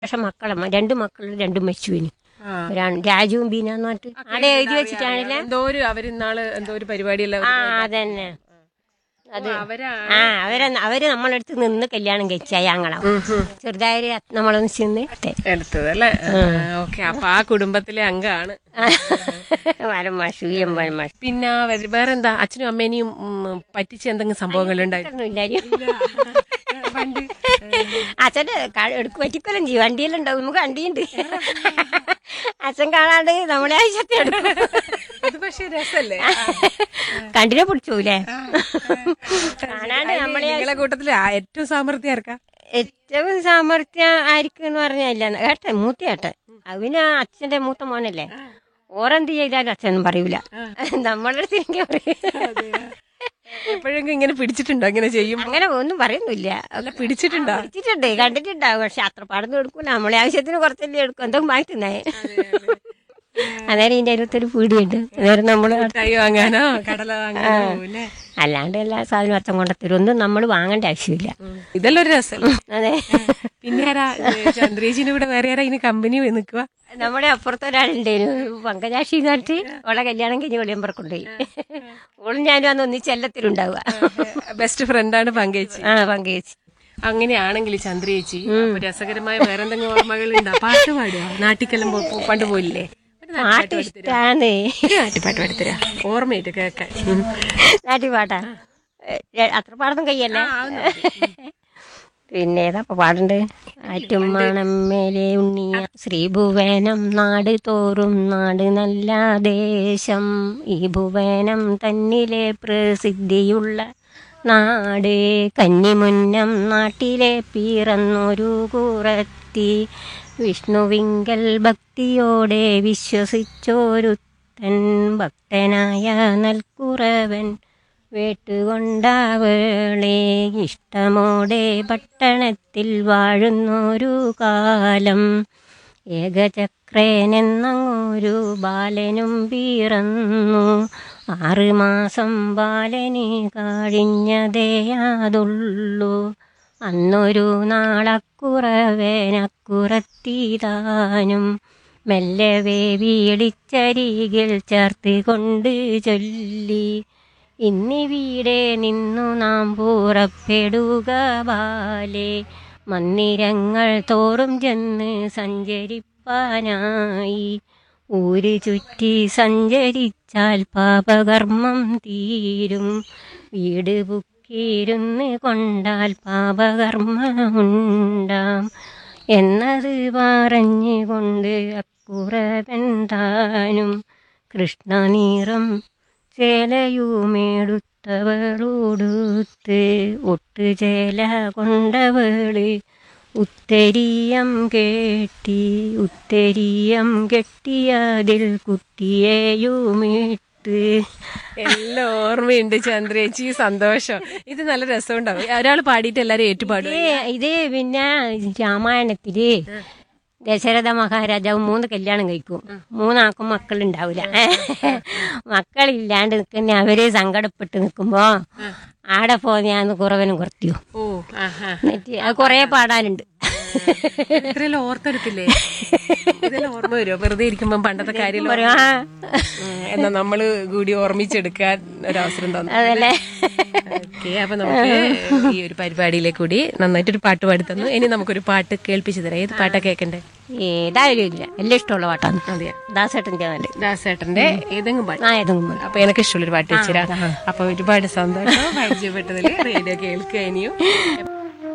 പക്ഷെ മക്കളെ രണ്ട് മക്കൾ രണ്ടും മരിച്ചുവിന് ആ. രാജുവും ബീനാന്ന് പറഞ്ഞിട്ട് അവിടെ എഴുതി വെച്ചിട്ടാണല്ലേ എന്തോ ഒരു അവരിന്നാള് എന്തോ ഒരു പരിപാടിയല്ല ആ അതന്നെ അത് അവരാണ് ആ അവരെ അവര് നമ്മളടുത്ത് നിന്ന് കല്യാണം കഴിച്ച ഞങ്ങളാ ചെറുതായി നമ്മളൊന്ന് ചെന്ന് ഇട്ടെ. എടുത്തത് അല്ലേ ഓക്കെ അപ്പൊ ആ കുടുംബത്തിലെ അംഗമാണ് വരം മാഷു ഈ എമ്പൻ മാഷു പിന്നെ വേ- വേറെന്താ അച്ഛനും അമ്മേനെയും ഉം, പറ്റിച്ച എന്തെങ്കിലും സംഭവങ്ങൾ ഉണ്ടായി പണ്ട് അച്ഛന്റെ എടുക്ക് പറ്റിക്കൊല്ലം ചെയ്യും വണ്ടിയെല്ലാം ഉണ്ടാവും നമുക്ക് വണ്ടിയുണ്ട് അച്ഛൻ കാണാണ്ട് നമ്മളെ ആവശ്യത്തെ എടുക്കും അത് പക്ഷെ രസല്ലേ കണ്ടിനെ പിടിച്ചൂലേ കാണാണ്ട് നമ്മളെ നിങ്ങളെ കൂട്ടത്തില് ആ ഏറ്റവും സാമർത്ഥ്യം ആർക്കാ ഏറ്റവും സാമർത്ഥ്യം ആയിരിക്കും എന്ന് പറഞ്ഞല്ല ഏട്ടൻ മൂത്ത ഏട്ടൻ അവന് അച്ഛന്റെ മൂത്ത മോനല്ലേ ഓരെന്ത് ചെയ്താലും അച്ഛനൊന്നും പറയൂല നമ്മളെ അടുത്ത് എനിക്ക് പറയും എപ്പോഴെങ്കിലും ഇങ്ങനെ പിടിച്ചിട്ടുണ്ടോ ഇങ്ങനെ ചെയ്യും അങ്ങനെ ഒന്നും പറയുന്നില്ല അല്ല പിടിച്ചിട്ടുണ്ടോ പിടിച്ചിട്ടുണ്ട് കണ്ടിട്ടുണ്ടാവും പക്ഷെ അത്ര പാടൊന്നും എടുക്കൂല നമ്മളെ ആവശ്യത്തിന് കുറച്ചല്ലേ എടുക്കും എന്തെങ്കിലും വാങ്ങി തിന്നേ അന്നേരം ഇതിന്റെ അതിനകത്തൊരു പീടിയുണ്ട് അന്നേരം നമ്മള് മിഠായി വാങ്ങാനോ കടല വാങ്ങാനോ അല്ലേ അല്ലാണ്ട് എല്ലാ സാധനവും അച്ഛൻ കൊണ്ടുത്തരും ഒന്നും നമ്മൾ വാങ്ങേണ്ട ആവശ്യമില്ല ഇതെല്ലാം ഒരു രസമല്ലേ അതെ പിന്നെ ആരാ ചന്ദ്രേച്ചിന്റെ കൂടെ വേറെ ആരാ ഇനി കമ്പനി നിൽക്കുക നമ്മുടെ അപ്പുറത്ത് ഒരാളുണ്ടായിരുന്നു പങ്കജാക്ഷി കാട്ടി അവളെ കല്യാണം കഴിഞ്ഞ് വെളിയമ്പറ കൊണ്ടുപോയി ഓളും ഞാനും അന്ന് ഒന്നിച്ച് എല്ലാത്തിലുണ്ടാവുക ബെസ്റ്റ് ഫ്രണ്ടാണ് പങ്കേച്ചി ആ പങ്കേച്ചി അങ്ങനെയാണെങ്കിൽ ചന്ദ്രേച്ചി അപ്പൊ രസകരമായ വേറെന്തെങ്കിലും ഓർമ്മകൾ ഉണ്ടോ പാട്ട് പാടുക നാട്ടിക്കെല്ലാം പോ- പോ- പണ്ട് പോയില്ലേ ഒരു പാട്ട് ഇഷ്ടാണ് ഒരു നാട്ടിപ്പാട്ട് പാടിത്തരാ ഓർമ്മയായിട്ട് കേൾക്കാൻ ഉം. നാട്ടി പാട്ടാ ഏ, അത്ര പാടൊന്നും കയ്യല്ലേ പിന്നെ ഏതാ പാടണ്ട് ആറ്റുമണം മേലെ ഉണ്ണിയ ശ്രീഭുവനം നാട് തോറും നാട് നല്ല ദേശം ഈ ഭുവനം തന്നിലെ പ്രസിദ്ധിയുള്ള നാട് കന്നിമുന്നം നാട്ടിലെ പിറന്നൊരു കുറത്തി വിഷ്ണുവിങ്കൽ ഭക്തിയോടെ വിശ്വസിച്ചോരുത്തൻ ഭക്തനായ നൽകുറവൻ വേട്ടുകൊണ്ടവളെ ഇഷ്ടമോടെ പട്ടണത്തിൽ വാഴുന്നൊരു കാലം ഏകചക്രനെന്നങ്ങൊരു ബാലനും പിറന്നു ആറുമാസം ബാലന് കഴിഞ്ഞതേയാതുള്ളൂ അന്നൊരു നാളക്കുറവേനക്കുറത്തിതാനും മെല്ലവേ വീടിച്ചരികിൽ ചേർത്ത് കൊണ്ട് ചൊല്ലി ഇന്നിവിടെ നിന്നു നാം പുറപ്പെടുക ബാലെ മന്ദിരങ്ങൾ തോറും ചെന്ന് സഞ്ചരിപ്പാനായി ഊര് ചുറ്റി സഞ്ചരിച്ചാൽ പാപകർമ്മം തീരും വീട് ബുക്കിരുന്ന് കൊണ്ടാൽ പാപകർമ്മമുണ്ടാം എന്നത് പറഞ്ഞുകൊണ്ട് അക്കുറവൻ താനും കൃഷ്ണനീറം ചേലയുമെടുത്തവളോടുത്ത് ഒട്ടുചേല കൊണ്ടവള് ഉത്തരീയം കേട്ടി ഉത്തരീയം കെട്ടിയതിൽ കുട്ടിയെയുമിട്ട് എല്ലാം ഓർമ്മയുണ്ട് ചന്ദ്രേച്ചി സന്തോഷം ഇത് നല്ല രസമുണ്ടാവും ഒരാൾ പാടിയിട്ട് എല്ലാരും ഏറ്റുപാടും ഇത് ഇത് പിന്നെ രാമായണത്തില് ദശരഥ മഹാരാജാവ് മൂന്ന് കല്യാണം കഴിക്കും മൂന്നാക്കും മക്കളുണ്ടാവില്ല മക്കളില്ലാണ്ട് നിൽക്കുന്ന അവര് സങ്കടപ്പെട്ട് നിൽക്കുമ്പോ ആടെ പോന്നെയാന്ന് കുറവനും കുറത്തിയോ ഓ ആഹാ എന്നിട്ട് അത് കൊറേ പാടാനുണ്ട് ഇത്രയെല്ലാം ഓർത്തെടുക്കില്ലേ ഇതെല്ലാം ഓർമ്മ വരുമോ വെറുതെ ഇരിക്കുമ്പോ പണ്ടത്തെ കാര്യം പറയും ആ എന്നാ നമ്മള് കൂടി ഓർമ്മിച്ചെടുക്കാൻ ഒരവസരം തന്നു അതല്ലേ ഓക്കെ അപ്പൊ നമുക്ക് ഈ ഒരു പരിപാടിയിലെ കൂടി നന്നായിട്ടൊരു പാട്ട് പാടി തന്നു ഇനി നമുക്കൊരു പാട്ട് കേൾപ്പിച്ചു തരാം ഏത് പാട്ടാ കേൾക്കണ്ടേ ഏതായാലും ഇല്ല എല്ലാം ഇഷ്ടമുള്ള പാട്ടാണ് അതെയാ ദാസേട്ടൻ്റെ നല്ല ദാസേട്ടന്റെ ഏതെങ്കിലും പാട്ട് ആ ഏതെങ്കിലും മതി. അപ്പൊ എനിക്ക് ഇഷ്ടമുള്ളൊരു പാട്ട് വെച്ചുതരാം അപ്പൊ ഒരുപാട് സന്തോഷം പരിചയപ്പെട്ടതിൽ റേഡിയോ കേൾക്കുക ഇനിയും